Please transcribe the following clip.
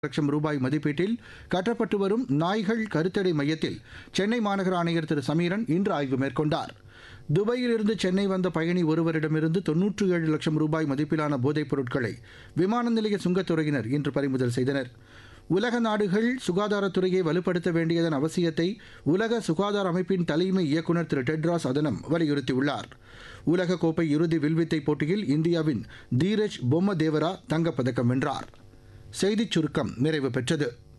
லட்சம் ரூபாய் மதிப்பீட்டில் கட்டப்பட்டு வரும் நாய்கள் கருத்தடை மையத்தில் சென்னை மாநகர ஆணையர் திரு சமீரன் இன்று ஆய்வு மேற்கொண்டார் துபாயிலிருந்து சென்னை வந்த பயணி ஒருவரிடமிருந்து தொன்னூற்று ஏழு லட்சம் ரூபாய் மதிப்பிலான போதைப் பொருட்களை விமான நிலைய சுங்கத்துறையினர் இன்று பறிமுதல் செய்தனர் உலக நாடுகள் சுகாதாரத்துறையை வலுப்படுத்த வேண்டியதன் அவசியத்தை உலக சுகாதார அமைப்பின் தலைமை இயக்குநர் திரு டெட்ராஸ் அதனம் வலியுறுத்தியுள்ளார் உலகக்கோப்பை இறுதி வில்வித்தை போட்டியில் இந்தியாவின் தீரஜ் பொம்மதேவரா தங்கப்பதக்கம் வென்றார் செய்திச் சுருக்கம் நிறைவு பெற்றது